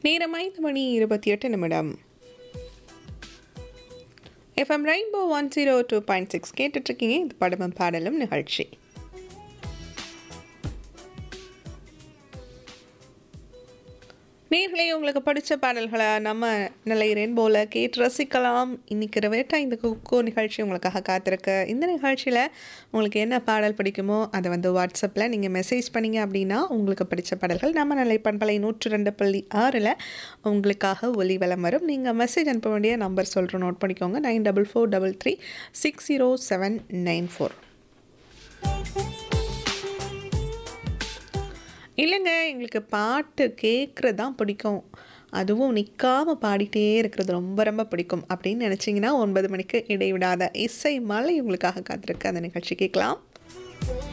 நேரம் ஐந்து மணி இருபத்தி எட்டு நிமிடம் FM rainbow one zero two point six கேட்டுட்ருக்கீங்க இது படமும் பாடலும் நிகழ்ச்சி நேர்களே உங்களுக்கு பிடிச்ச பாடல்களை நம்ம நிலை ரெயின்போவில் கேட்டு ரசிக்கலாம் இன்னைக்கு ரவேட்டா இந்த குக்கோ நிகழ்ச்சி உங்களுக்காக காத்திருக்கு இந்த நிகழ்ச்சியில் உங்களுக்கு என்ன பாடல் பிடிக்குமோ அதை வந்து வாட்ஸ்அப்பில் நீங்கள் மெசேஜ் பண்ணீங்க அப்படின்னா உங்களுக்கு பிடிச்ச பாடல்கள் நம்ம நிலை பண்பலை நூற்று ரெண்டு புள்ளி ஆறில் உங்களுக்காக ஒலி வலம் வரும் நீங்கள் மெசேஜ் அனுப்ப வேண்டிய நம்பர் சொல்கிறோம் நோட் பண்ணிக்கோங்க nine double four double three six zero seven nine four இல்லைங்க எங்களுக்கு பாட்டு கேட்குறது தான் பிடிக்கும் அதுவும் நிற்காம பாடிட்டே இருக்கிறது ரொம்ப ரொம்ப பிடிக்கும் அப்படின்னு நினச்சிங்கன்னா ஒன்பது மணிக்கு இடைவிடாத இசை மலை உங்களுக்காக காத்திருக்கு அந்த நிகழ்ச்சி கேட்கலாம்